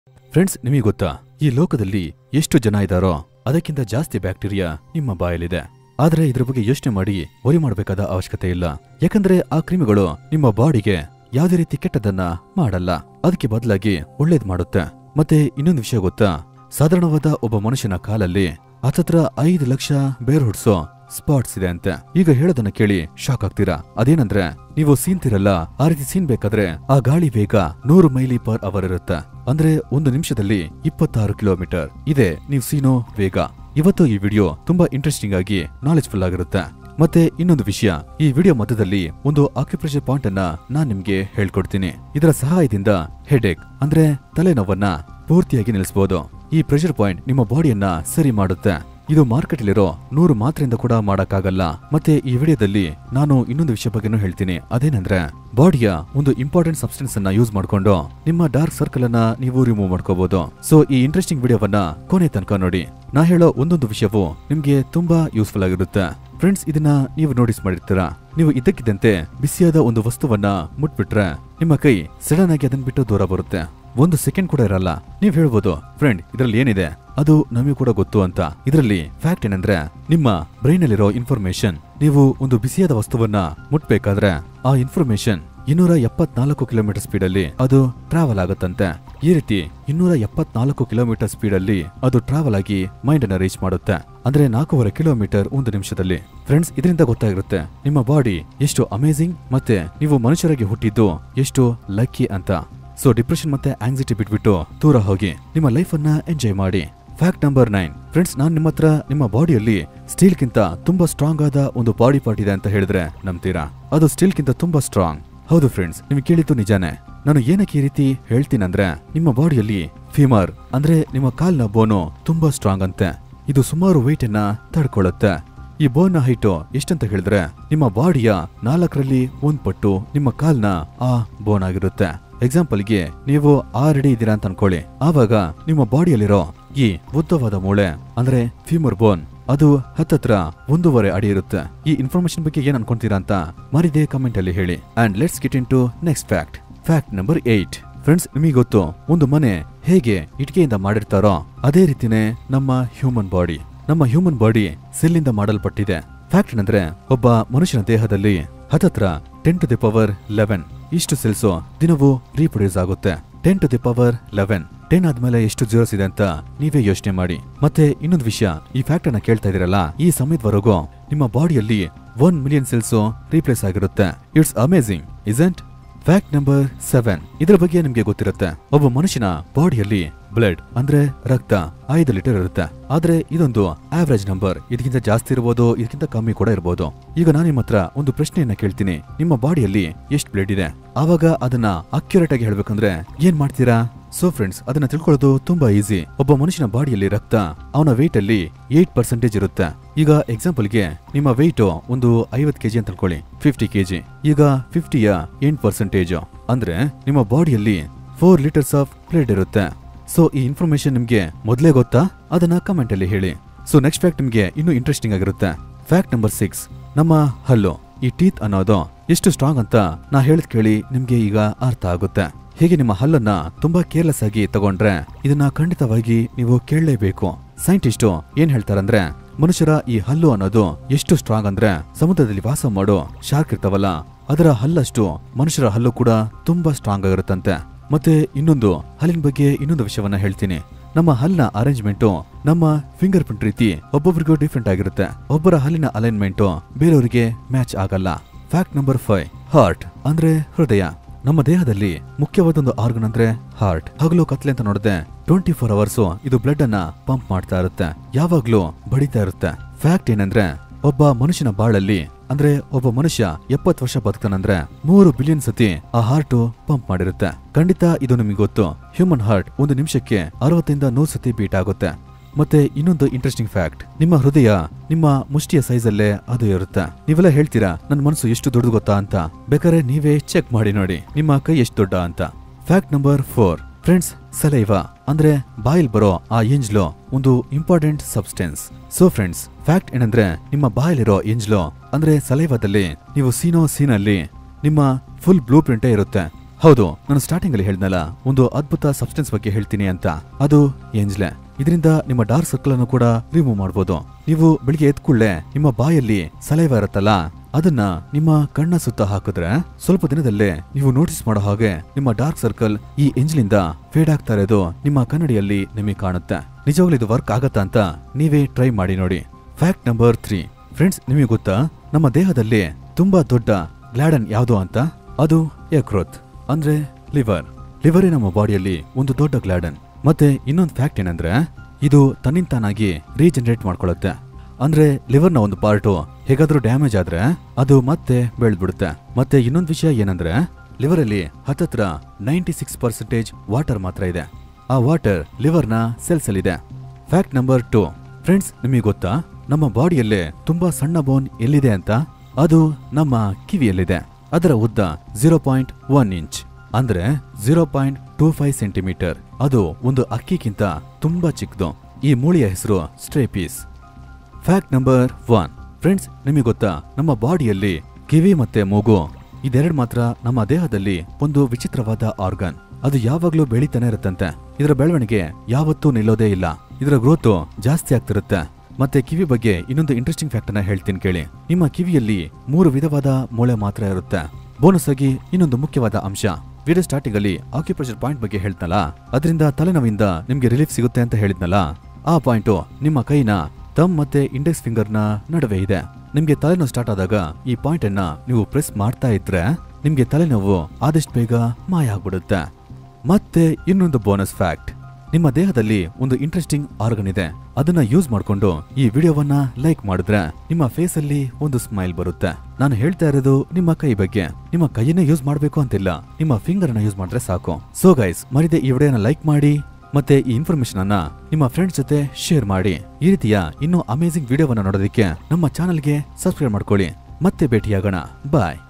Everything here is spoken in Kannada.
ಫ್ರೆಂಡ್ಸ್ ನಿಮಗೆ ಗೊತ್ತಾ ಈ ಲೋಕದಲ್ಲಿ ಎಷ್ಟು ಜನ ಇದ್ದಾರೋ ಅದಕ್ಕಿಂತ ಜಾಸ್ತಿ ಬ್ಯಾಕ್ಟೀರಿಯಾ ನಿಮ್ಮ ಬಾಯಲ್ಲಿದೆ ಆದ್ರೆ ಇದ್ರ ಬಗ್ಗೆ ಯೋಚನೆ ಮಾಡಿ ವರಿ ಮಾಡಬೇಕಾದ ಅವಶ್ಯಕತೆ ಇಲ್ಲ ಯಾಕಂದ್ರೆ ಆ ಕ್ರಿಮಿಗಳು ನಿಮ್ಮ ಬಾಡಿಗೆ ಯಾವುದೇ ರೀತಿ ಕೆಟ್ಟದನ್ನ ಮಾಡಲ್ಲ ಅದಕ್ಕೆ ಬದಲಾಗಿ ಒಳ್ಳೇದ್ ಮಾಡುತ್ತೆ ಮತ್ತೆ ಇನ್ನೊಂದು ವಿಷಯ ಗೊತ್ತಾ ಸಾಧಾರಣವಾದ ಒಬ್ಬ ಮನುಷ್ಯನ ಕಾಲಲ್ಲಿ ಹತ್ತತ್ರ ಐದು ಲಕ್ಷ ಬೇರ್ ಹುಡ್ಸೋ ಸ್ಪಾಟ್ಸ್ ಇದೆ ಅಂತೆ ಈಗ ಹೇಳೋದನ್ನ ಕೇಳಿ ಶಾಕ್ ಆಗ್ತೀರಾ ಅದೇನಂದ್ರೆ ನೀವು ಸೀನ್ತಿರಲ್ಲ ಆ ರೀತಿ ಸೀನ್ ಬೇಕಾದ್ರೆ ಆ ಗಾಳಿ ವೇಗ ನೂರು ಮೈಲಿ ಪರ್ ಅವರ್ ಇರುತ್ತೆ ಅಂದ್ರೆ ಒಂದು ನಿಮಿಷದಲ್ಲಿ ಇಪ್ಪತ್ತಾರು ಕಿಲೋಮೀಟರ್ ಇದೆ ನೀವು ಸೀನೋ ವೇಗ ಇವತ್ತು ಈ ವಿಡಿಯೋ ತುಂಬಾ ಇಂಟ್ರೆಸ್ಟಿಂಗ್ ಆಗಿ ನಾಲೆಜ್ಫುಲ್ ಆಗಿರುತ್ತೆ ಮತ್ತೆ ಇನ್ನೊಂದು ವಿಷಯ ಈ ವಿಡಿಯೋ ಮಧ್ಯದಲ್ಲಿ ಒಂದು ಆಕ್ಯುಪ್ರೆಷರ್ ಪಾಯಿಂಟ್ ಅನ್ನ ನಾನ್ ನಿಮ್ಗೆ ಹೇಳ್ಕೊಡ್ತೀನಿ ಇದರ ಸಹಾಯದಿಂದ ಹೆಡೇಕ್ ಅಂದ್ರೆ ತಲೆನೋವನ್ನ ಪೂರ್ತಿಯಾಗಿ ನಿಲ್ಲಿಸಬಹುದು ಈ ಪ್ರೆಷರ್ ಪಾಯಿಂಟ್ ನಿಮ್ಮ ಬಾಡಿಯನ್ನ ಸರಿ ಮಾಡುತ್ತೆ ಇದು ಮಾರ್ಕೆಟಲ್ಲಿರೋ ನೂರು ಮಾತ್ರೆಯಿಂದ ಕೂಡ ಮಾಡಕ್ಕಾಗಲ್ಲ ಮತ್ತೆ ಈ ವಿಡಿಯೋದಲ್ಲಿ ನಾನು ಇನ್ನೊಂದು ವಿಷಯ ಬಗ್ಗೆನೂ ಹೇಳ್ತೀನಿ ಅದೇನಂದ್ರೆ ಬಾಡಿಯ ಒಂದು ಇಂಪಾರ್ಟೆಂಟ್ ಸಬ್ಸ್ಟೆನ್ಸ್ ಅನ್ನ ಯೂಸ್ ಮಾಡ್ಕೊಂಡು ನಿಮ್ಮ ಡಾರ್ಕ್ ಸರ್ಕಲ್ ಅನ್ನ ನೀವು ರಿಮೂವ್ ಮಾಡ್ಕೋಬಹುದು ಸೊ ಈ ಇಂಟ್ರೆಸ್ಟಿಂಗ್ ವಿಡಿಯೋವನ್ನ ಕೊನೆ ತನಕ ನೋಡಿ ನಾ ಹೇಳೋ ಒಂದೊಂದು ವಿಷಯವು ನಿಮ್ಗೆ ತುಂಬಾ ಯೂಸ್ಫುಲ್ ಆಗಿರುತ್ತೆ ಫ್ರೆಂಡ್ಸ್ ಇದನ್ನ ನೀವು ನೋಟಿಸ್ ಮಾಡಿರ್ತೀರಾ ನೀವು ಇದ್ದಕ್ಕಿದ್ದಂತೆ ಬಿಸಿಯಾದ ಒಂದು ವಸ್ತುವನ್ನ ಮುಟ್ಬಿಟ್ರೆ ನಿಮ್ಮ ಕೈ ಸಡನ್ ಆಗಿ ಅದನ್ನ ಬಿಟ್ಟು ದೂರ ಬರುತ್ತೆ ಒಂದು ಸೆಕೆಂಡ್ ಕೂಡ ಇರಲ್ಲ ನೀವ್ ಹೇಳ್ಬೋದು ಫ್ರೆಂಡ್ ಇದ್ರಲ್ಲಿ ಏನಿದೆ ಅದು ನಮಗೆ ಕೂಡ ಗೊತ್ತು ಅಂತ ಇದರಲ್ಲಿ ಫ್ಯಾಕ್ಟ್ ಏನಂದ್ರೆ ನಿಮ್ಮ ಬ್ರೈನ್ ಅಲ್ಲಿರೋ ಇನ್ಫಾರ್ಮೇಶನ್ ನೀವು ಒಂದು ಬಿಸಿಯಾದ ವಸ್ತುವನ್ನ ಮುಟ್ಬೇಕಾದ್ರೆ ಆ ಇನ್ಫಾರ್ಮೇಶನ್ ಇನ್ನೂರ ಎಪ್ಪತ್ನಾಲ್ಕು ಕಿಲೋಮೀಟರ್ ಸ್ಪೀಡ್ ಅಲ್ಲಿ ಅದು ಟ್ರಾವೆಲ್ ಆಗುತ್ತಂತೆ ಈ ರೀತಿ ಇನ್ನೂರ ಎಪ್ಪತ್ನಾಲ್ಕು ಕಿಲೋಮೀಟರ್ ಸ್ಪೀಡ್ ಅಲ್ಲಿ ಅದು ಟ್ರಾವೆಲ್ ಆಗಿ ಮೈಂಡ್ ಅನ್ನ ರೀಚ್ ಮಾಡುತ್ತೆ ಅಂದ್ರೆ ನಾಲ್ಕೂವರೆ ಕಿಲೋಮೀಟರ್ ಒಂದು ನಿಮಿಷದಲ್ಲಿ ಫ್ರೆಂಡ್ಸ್ ಇದರಿಂದ ಗೊತ್ತಾಗಿರುತ್ತೆ ನಿಮ್ಮ ಬಾಡಿ ಎಷ್ಟು ಅಮೇಸಿಂಗ್ ಮತ್ತೆ ನೀವು ಮನುಷ್ಯರಾಗಿ ಹುಟ್ಟಿದ್ದು ಎಷ್ಟು ಲಕ್ಕಿ ಅಂತ ಸೊ ಡಿಪ್ರೆಷನ್ ಮತ್ತೆ ಆಂಗ್ಸೈಟಿ ಬಿಟ್ಬಿಟ್ಟು ದೂರ ಹೋಗಿ ನಿಮ್ಮ ಲೈಫ್ ಅನ್ನ ಎಂಜಾಯ್ ಮಾಡಿ ಫ್ಯಾಕ್ಟ್ ನಂಬರ್ ನೈನ್ ಫ್ರೆಂಡ್ಸ್ ನಾನ್ ನಿಮ್ಮ ಹತ್ರ ನಿಮ್ಮ ಬಾಡಿಯಲ್ಲಿ ಸ್ಟೀಲ್ ಗಿಂತ ತುಂಬಾ ಸ್ಟ್ರಾಂಗ್ ಆದ ಒಂದು ಬಾಡಿ ಪಾರ್ಟ್ ಇದೆ ಅಂತ ಹೇಳಿದ್ರೆ ನಂಬ್ತೀರಾ ಅದು ಸ್ಟೀಲ್ ಗಿಂತ ತುಂಬಾ ಸ್ಟ್ರಾಂಗ್ ಹೌದು ಫ್ರೆಂಡ್ಸ್ ನಿಮ್ಗೆ ಕೇಳಿದ್ದು ನಿಜಾನೇ ನಾನು ಏನಕ್ಕೆ ಈ ರೀತಿ ಹೇಳ್ತೀನಂದ್ರೆ ನಿಮ್ಮ ಬಾಡಿಯಲ್ಲಿ ಫೀಮರ್ ಅಂದ್ರೆ ನಿಮ್ಮ ಕಾಲ್ನ ಬೋನು ತುಂಬಾ ಸ್ಟ್ರಾಂಗ್ ಅಂತೆ ಇದು ಸುಮಾರು weight ಅನ್ನ ತಡ್ಕೊಳ್ಳುತ್ತೆ ಈ ಬೋನ್ನ ಹೈಟು ಎಷ್ಟಂತ ಹೇಳಿದ್ರೆ ನಿಮ್ಮ ಬಾಡಿಯ ನಾಲ್ಕರಲ್ಲಿ ಒಂದ್ ಪಟ್ಟು ನಿಮ್ಮ ಕಾಲ್ನ ಆ ಬೋನ್ ಆಗಿರುತ್ತೆ ಎಕ್ಸಾಂಪಲ್ಗೆ ನೀವು ಆರ್ ಅಡಿ ಇದ್ದೀರಾ ಅಂತ ಅನ್ಕೊಳ್ಳಿ ಆವಾಗ ನಿಮ್ಮ ಬಾಡಿಯಲ್ಲಿರೋ ಈ ಉದ್ದವಾದ ಮೂಳೆ ಅಂದ್ರೆ ಫೀಮರ್ ಬೋನ್ ಅದು ಹತ್ತತ್ರ ಒಂದೂವರೆ ಅಡಿ ಇರುತ್ತೆ ಈ ಇನ್ಫಾರ್ಮೇಶನ್ ಬಗ್ಗೆ ಏನ್ ಅನ್ಕೊಂತೀರಾ ಅಂತ ಮರಿದೆ ಕಮೆಂಟ್ ಅಲ್ಲಿ ಹೇಳಿ and let's get into next fact fact number eight friends ನಿಮಗೆ ಗೊತ್ತು ಒಂದು ಮನೆ ಹೇಗೆ ಇಟ್ಕೆಯಿಂದ ಮಾಡಿರ್ತಾರೋ ಅದೇ ರೀತಿನೇ ನಮ್ಮ ಹ್ಯೂಮನ್ ಬಾಡಿ ನಮ್ಮ ಹ್ಯೂಮನ್ ಬಾಡಿ ಸೆಲ್ಲಿಂದ ಮಾಡಲ್ಪಟ್ಟಿದೆ ಫ್ಯಾಕ್ಟ್ ಏನಂದ್ರೆ ಒಬ್ಬ ಮನುಷ್ಯನ ದೇಹದಲ್ಲಿ ಹತ್ತತ್ರ ten to the power eleven ಇಷ್ಟು ಸೆಲ್ಸು ದಿನವೂ ರೀಪ್ರೊಡ್ಯೂಸ್ ಆಗುತ್ತೆ ten to the power eleven ten ಆದ್ಮೇಲೆ ಎಷ್ಟು ಜೀರೋಸ್ ಇದೆ ಅಂತ ನೀವೇ ಯೋಚನೆ ಮಾಡಿ ಮತ್ತೆ ಇನ್ನೊಂದು ವಿಷಯ ಈ ಫ್ಯಾಕ್ಟ್ ಅನ್ನ ಕೇಳ್ತಾ ಇದೀರಲ್ಲ ಈ ಸಮಯದವರೆಗೂ ನಿಮ್ಮ ಬಾಡಿಯಲ್ಲಿ ಒನ್ ಮಿಲಿಯನ್ ಸೆಲ್ಸ್ ರೀಪ್ಲೇಸ್ ಆಗಿರುತ್ತೆ it's amazing isn't fact number seven ಇದರ ಬಗ್ಗೆ ನಿಮ್ಗೆ ಗೊತ್ತಿರುತ್ತೆ ಒಬ್ಬ ಮನುಷ್ಯನ ಬಾಡಿಯಲ್ಲಿ ಬ್ಲಡ್ ಅಂದ್ರೆ ರಕ್ತ ಐದು ಲೀಟರ್ ಇರುತ್ತೆ ಆದ್ರೆ ಇದೊಂದು ಆವರೇಜ್ ನಂಬರ್ ಇದಕ್ಕಿಂತ ಜಾಸ್ತಿ ಇರಬಹುದು ಇದಕ್ಕಿಂತ ಕಮ್ಮಿ ಕೂಡ ಇರಬಹುದು ಈಗ ನಾನು ನಿಮ್ಮ ಹತ್ರ ಒಂದು ಪ್ರಶ್ನೆಯನ್ನ ಕೇಳ್ತೀನಿ ನಿಮ್ಮ ಬಾಡಿಯಲ್ಲಿ ಎಷ್ಟು ಬ್ಲಡ್ ಇದೆ ಆವಾಗ ಅದನ್ನ ಅಕ್ಯುರೇಟ್ ಆಗಿ ಹೇಳ್ಬೇಕಂದ್ರೆ ಏನ್ ಮಾಡ್ತೀರಾ ಸೊ ಫ್ರೆಂಡ್ಸ್ ಅದನ್ನ ತಿಳ್ಕೊಳ್ಳೋದು ತುಂಬಾ ಈಸಿ ಒಬ್ಬ ಮನುಷ್ಯನ ಬಾಡಿಯಲ್ಲಿ ರಕ್ತ ಅವನ weight ಅಲ್ಲಿ ಏಟ್ ಪರ್ಸೆಂಟೇಜ್ ಇರುತ್ತೆ ಈಗ ಎಕ್ಸಾಂಪಲ್ಗೆ ನಿಮ್ಮ ವೆಯ್ಟ್ ಒಂದು ಐವತ್ ಕೆಜಿ ಅಂತ ತಿಳ್ಕೊಳ್ಳಿ ಫಿಫ್ಟಿ ಕೆಜಿ ಈಗ ಫಿಫ್ಟಿಯ ಎಂಟ್ ಪರ್ಸೆಂಟೇಜ್ ಅಂದ್ರೆ ನಿಮ್ಮ ಬಾಡಿಯಲ್ಲಿ ಫೋರ್ ಲೀಟರ್ಸ್ ಆಫ್ ಬ್ಲಡ್ ಇರುತ್ತೆ ಸೊ ಈ ಇನ್ಫಾರ್ಮೇಶನ್ ನಿಮ್ಗೆ ಮೊದಲೇ ಗೊತ್ತಾ ಅದನ್ನ ಕಮೆಂಟ್ ಅಲ್ಲಿ ಹೇಳಿ ಸೊ ನೆಕ್ಸ್ಟ್ ಫ್ಯಾಕ್ಟ್ ನಿಮ್ಗೆ ಇನ್ನೂ ಇಂಟ್ರೆಸ್ಟಿಂಗ್ ಆಗಿರುತ್ತೆ ಫ್ಯಾಕ್ಟ್ ನಂಬರ್ ಸಿಕ್ಸ್ ನಮ್ಮ ಹಲ್ಲು ಈ ಟೀತ್ ಅನ್ನೋದು ಎಷ್ಟು ಸ್ಟ್ರಾಂಗ್ ಅಂತ ನಾ ಹೇಳಿದ್ ಕೇಳಿ ನಿಮ್ಗೆ ಈಗ ಅರ್ಥ ಆಗುತ್ತೆ ಹೇಗೆ ನಿಮ್ಮ ಹಲ್ಲನ್ನ ತುಂಬಾ ಕೇರ್ಲೆಸ್ ಆಗಿ ತಗೊಂಡ್ರೆ ಇದನ್ನ ಖಂಡಿತವಾಗಿ ನೀವು ಕೇಳಲೇಬೇಕು ಸೈಂಟಿಸ್ಟು ಏನ್ ಹೇಳ್ತಾರಂದ್ರೆ ಮನುಷ್ಯರ ಈ ಹಲ್ಲು ಅನ್ನೋದು ಎಷ್ಟು ಸ್ಟ್ರಾಂಗ್ ಅಂದ್ರೆ ಸಮುದ್ರದಲ್ಲಿ ವಾಸ ಮಾಡೋ ಶಾರ್ಕ್ ಇರ್ತಾವಲ್ಲ ಅದರ ಹಲ್ಲಷ್ಟು ಮನುಷ್ಯರ ಹಲ್ಲು ಕೂಡ ತುಂಬಾ ಸ್ಟ್ರಾಂಗ್ ಆಗಿರುತ್ತಂತೆ ಮತ್ತೆ ಇನ್ನೊಂದು ಹಲ್ಲಿನ ಬಗ್ಗೆ ಇನ್ನೊಂದು ವಿಷಯವನ್ನ ಹೇಳ್ತೀನಿ ನಮ್ಮ ಹಲ್ಲಿನ ಅರೇಂಜ್ಮೆಂಟು ನಮ್ಮ ಫಿಂಗರ್ ಪ್ರಿಂಟ್ ರೀತಿ ಒಬ್ಬೊಬ್ರಿಗೂ ಡಿಫ್ರೆಂಟ್ ಆಗಿರುತ್ತೆ ಒಬ್ಬರ ಹಲ್ಲಿನ ಅಲೈನ್ಮೆಂಟು ಬೇರೆಯವರಿಗೆ ಮ್ಯಾಚ್ ಆಗಲ್ಲ ಫ್ಯಾಕ್ಟ್ ನಂಬರ್ ಫೈವ್ ಹಾರ್ಟ್ ಅಂದ್ರೆ ಹೃದಯ ನಮ್ಮ ದೇಹದಲ್ಲಿ ಮುಖ್ಯವಾದೊಂದು ಆರ್ಗನ್ ಅಂದ್ರೆ ಹಾರ್ಟ್ ಹಗಲು ಕತ್ಲೆ ಅಂತ ನೋಡಿದ್ರೆ ಟ್ವೆಂಟಿ ಫೋರ್ ಅವರ್ಸ್ ಇದು ಬ್ಲಡ್ ಅನ್ನ ಪಂಪ್ ಮಾಡ್ತಾ ಇರುತ್ತೆ ಯಾವಾಗ್ಲೂ ಬಡಿತಾ ಇರುತ್ತೆ ಫ್ಯಾಕ್ಟ್ ಏನಂದ್ರೆ ಒಬ್ಬ ಮನುಷ್ಯನ ಬಾಳಲ್ಲಿ ಅಂದ್ರೆ ಒಬ್ಬ ಮನುಷ್ಯ ಎಪ್ಪತ್ ವರ್ಷ ಬದುಕ್ತಾನಂದ್ರೆ ಮೂರು ಬಿಲಿಯನ್ ಸತಿ ಆ ಹಾರ್ಟ್ ಪಂಪ್ ಮಾಡಿರುತ್ತೆ ಖಂಡಿತ ಇದು ನಿಮಗೆ ಗೊತ್ತು ಹ್ಯೂಮನ್ ಹಾರ್ಟ್ ಒಂದು ನಿಮಿಷಕ್ಕೆ ಅರವತ್ತರಿಂದ ನೂರು ಸತಿ ಬೀಟ್ ಆಗುತ್ತೆ ಮತ್ತೆ ಇನ್ನೊಂದು ಇಂಟ್ರೆಸ್ಟಿಂಗ್ ಫ್ಯಾಕ್ಟ್ ನಿಮ್ಮ ಹೃದಯ ನಿಮ್ಮ ಮುಷ್ಟಿಯ ಸೈಜ್ ಅಲ್ಲೇ ಅದು ಇರುತ್ತೆ ನೀವೆಲ್ಲ ಹೇಳ್ತೀರಾ ನನ್ನ ಮನಸ್ಸು ಎಷ್ಟು ದೊಡ್ಡದು ಗೊತ್ತಾ ಅಂತ ಬೇಕಾದ್ರೆ ನೀವೇ ಚೆಕ್ ಮಾಡಿ ನೋಡಿ ನಿಮ್ಮ ಕೈ ಎಷ್ಟು ದೊಡ್ಡ ಅಂತ fact number four friends saliva ಅಂದ್ರೆ ಬಾಯಿಲ್ ಬರೋ ಆ ಎಂಜ್ಲೋ ಒಂದು important substance so friends fact ಏನಂದ್ರೆ ನಿಮ್ಮ ಬಾಯಲ್ಲಿರೋ ಎಂಜ್ಲೋ ಅಂದ್ರೆ ಸಲೈವದಲ್ಲಿ ನೀವು ಸೀನೋ ಸೀನಲ್ಲಿ ನಿಮ್ಮ ಫುಲ್ ಬ್ಲೂ ಪ್ರಿಂಟೇ ಇರುತ್ತೆ ಹೌದು ನಾನು ಸ್ಟಾರ್ಟಿಂಗ್ ಅಲ್ಲಿ ಹೇಳ್ದಲ್ಲ ಒಂದು ಅದ್ಭುತ ಸಬ್ಸ್ಟೆನ್ಸ್ ಬಗ್ಗೆ ಹೇಳ್ತೀನಿ ಅಂತ ಅದು ಏಂಜ್ಲೆ ಇದರಿಂದ ನಿಮ್ಮ ಡಾರ್ಕ್ ಸರ್ಕಲ್ ಅನ್ನು ಕೂಡ ರಿಮೂವ್ ಮಾಡಬಹುದು ನೀವು ಬೆಳಿಗ್ಗೆ ಎದ್ದ ಕೂಡಲೇ ನಿಮ್ಮ ಬಾಯಲ್ಲಿ ಸಲೈವ ಇರುತ್ತಲ್ಲ ಅದನ್ನ ನಿಮ್ಮ ಕಣ್ಣ ಸುತ್ತ ಹಾಕಿದ್ರೆ ಸ್ವಲ್ಪ ದಿನದಲ್ಲೇ ನೀವು ನೋಟಿಸ್ ಮಾಡೋ ಹಾಗೆ ನಿಮ್ಮ ಡಾರ್ಕ್ ಸರ್ಕಲ್ ಈ ಎಂಜ್ಲಿಂದ ಫೇಡ್ ಆಗ್ತಾ ಇರೋದು ನಿಮ್ಮ ಕನ್ನಡಿಯಲ್ಲಿ ನಿಮಗೆ ಕಾಣುತ್ತೆ ನಿಜವಾಗ್ಲೂ ಇದು ವರ್ಕ್ ಆಗತ್ತಾ ಅಂತ ನೀವೇ ಟ್ರೈ ಮಾಡಿ ನೋಡಿ ಫ್ಯಾಕ್ಟ್ ನಂಬರ್ ತ್ರೀ ಫ್ರೆಂಡ್ಸ್ ನಿಮಗೆ ಗೊತ್ತಾ ನಮ್ಮ ದೇಹದಲ್ಲಿ ತುಂಬಾ ದೊಡ್ಡ ಗ್ಲಾಡನ್ ಯಾವುದು ಅಂತ ಅದು ಯಕೃತ್ ಅಂದ್ರೆ ಲಿವರ್ ಲಿವರೇ ನಮ್ಮ ಬಾಡಿಯಲ್ಲಿ ಒಂದು ದೊಡ್ಡ ಗ್ಲಾಡನ್ ಮತ್ತೆ ಇನ್ನೊಂದು ಫ್ಯಾಕ್ಟ್ ಏನಂದ್ರೆ ಇದು ತನ್ನಿಂತಾನಾಗಿ ರೀಜನರೇಟ್ ಮಾಡ್ಕೊಳ್ಳುತ್ತೆ ಅಂದ್ರೆ ಲಿವರ್ನ ಒಂದು ಪಾರ್ಟು ಹೇಗಾದ್ರೂ ಡ್ಯಾಮೇಜ್ ಆದ್ರೆ ಅದು ಮತ್ತೆ ಬೆಳೆದ್ಬಿಡುತ್ತೆ ಮತ್ತೆ ಇನ್ನೊಂದು ವಿಷಯ ಏನಂದ್ರೆ ಲಿವರ್ ಅಲ್ಲಿ ಹತ್ತತ್ರ ನೈಂಟಿ ಸಿಕ್ಸ್ ಪರ್ಸೆಂಟೇಜ್ ವಾಟರ್ ಮಾತ್ರ ಇದೆ ಆ ವಾಟರ್ ಲಿವರ್ನ ಸೆಲ್ಸ್ ಅಲ್ಲಿದೆ ಫ್ಯಾಕ್ಟ್ ನಂಬರ್ ಟು ಫ್ರೆಂಡ್ಸ್ ನಿಮಗೆ ಗೊತ್ತಾ ನಮ್ಮ ಬಾಡಿಯಲ್ಲೇ ತುಂಬಾ ಸಣ್ಣ ಬೋನ್ ಎಲ್ಲಿದೆ ಅಂತ ಅದು ನಮ್ಮ ಕಿವಿಯಲ್ಲಿದೆ ಅದರ ಉದ್ದ ಜೀರೋ ಪಾಯಿಂಟ್ ಒನ್ ಇಂಚ್ ಅಂದ್ರೆ zero point two five centimetre ಅದು ಒಂದು ಅಕ್ಕಿಗಿಂತ ತುಂಬಾ ಚಿಕ್ಕದು ಈ ಮೂಳೆಯ ಹೆಸರು stapes fact number one friends ನಿಮಗೆ ಗೊತ್ತಾ ನಮ್ಮ ಬಾಡಿಯಲ್ಲಿ ಕಿವಿ ಮತ್ತೆ ಮೂಗು ಇದೆರಡು ಮಾತ್ರ ನಮ್ಮ ದೇಹದಲ್ಲಿ ಒಂದು ವಿಚಿತ್ರವಾದ ಆರ್ಗನ್ ಅದು ಯಾವಾಗ್ಲೂ ಬೆಳೀತಾನೆ ಇರುತ್ತಂತೆ ಇದರ ಬೆಳವಣಿಗೆ ಯಾವತ್ತೂ ನಿಲ್ಲೋದೇ ಇಲ್ಲ ಇದರ ಗ್ರೋತು ಜಾಸ್ತಿ ಆಗ್ತಿರುತ್ತೆ ಮತ್ತೆ ಕಿವಿ ಬಗ್ಗೆ ಇನ್ನೊಂದು ಇಂಟ್ರೆಸ್ಟಿಂಗ್ ಫ್ಯಾಕ್ಟ್ ಅನ್ನ ಹೇಳ್ತೀನಿ ಕೇಳಿ ನಿಮ್ಮ ಕಿವಿಯಲ್ಲಿ ಮೂರು ವಿಧವಾದ ಮೂಳೆ ಮಾತ್ರ ಇರುತ್ತೆ ಬೋನಸ್ ಆಗಿ ಇನ್ನೊಂದು ಮುಖ್ಯವಾದ ಅಂಶ ವಿಡಿಯೋ ಸ್ಟಾರ್ಟಿಂಗ್ ಅಲ್ಲಿ ಆಕ್ಯುಪ್ರೆಷರ್ ಪಾಯಿಂಟ್ ಬಗ್ಗೆ ಹೇಳ್ತನಲ್ಲ ಅದರಿಂದ ತಲೆನೋವಿಂದ ನಿಮ್ಗೆ ರಿಲೀಫ್ ಸಿಗುತ್ತೆ ಅಂತ ಹೇಳಿದ್ನಲ್ಲ ಆ ಪಾಯಿಂಟು ನಿಮ್ಮ ಕೈನ ತಮ್ ಮತ್ತೆ ಇಂಡೆಕ್ಸ್ ಫಿಂಗರ್ನ ನಡುವೆ ಇದೆ ನಿಮ್ಗೆ ತಲೆನೋವು ಸ್ಟಾರ್ಟ್ ಆದಾಗ ಈ ಪಾಯಿಂಟ್ ಅನ್ನ ನೀವು ಪ್ರೆಸ್ ಮಾಡ್ತಾ ಇದ್ರೆ ನಿಮ್ಗೆ ತಲೆನೋವು ಆದಷ್ಟು ಬೇಗ ಮಾಯ ಆಗ್ಬಿಡುತ್ತೆ ಮತ್ತೆ ಇನ್ನೊಂದು ಬೋನಸ್ ಫ್ಯಾಕ್ಟ್ ನಿಮ್ಮ ದೇಹದಲ್ಲಿ ಒಂದು ಇಂಟ್ರೆಸ್ಟಿಂಗ್ ಆರ್ಗನ್ ಇದೆ ಅದನ್ನ ಯೂಸ್ ಮಾಡ್ಕೊಂಡು ಈ ವಿಡಿಯೋವನ್ನ ಲೈಕ್ ಮಾಡಿದ್ರೆ ನಿಮ್ಮ ಫೇಸ್ ಅಲ್ಲಿ ಒಂದು ಸ್ಮೈಲ್ ಬರುತ್ತೆ ನಾನು ಹೇಳ್ತಾ ಇರೋದು ನಿಮ್ಮ ಕೈ ಬಗ್ಗೆ ನಿಮ್ಮ ಕೈಯನ್ನೇ ಯೂಸ್ ಮಾಡ್ಬೇಕು ಅಂತಿಲ್ಲ ನಿಮ್ಮ ಫಿಂಗರ್ ಅನ್ನ ಯೂಸ್ ಮಾಡಿದ್ರೆ ಸಾಕು ಸೊ ಗೈಸ್ ಮರಿದೆ ಈ ವಿಡಿಯೋನ ಲೈಕ್ ಮಾಡಿ ಮತ್ತೆ ಈ ಇನ್ಫಾರ್ಮೇಶನ್ ಅನ್ನ ನಿಮ್ಮ ಫ್ರೆಂಡ್ಸ್ ಜೊತೆ ಶೇರ್ ಮಾಡಿ ಈ ರೀತಿಯ ಇನ್ನೂ ಅಮೇಸಿಂಗ್ ವಿಡಿಯೋವನ್ನ ನೋಡೋದಕ್ಕೆ ನಮ್ಮ ಚಾನಲ್ಗೆ ಸಬ್ಸ್ಕ್ರೈಬ್ ಮಾಡ್ಕೊಳ್ಳಿ ಮತ್ತೆ ಭೇಟಿಯಾಗೋಣ ಬಾಯ್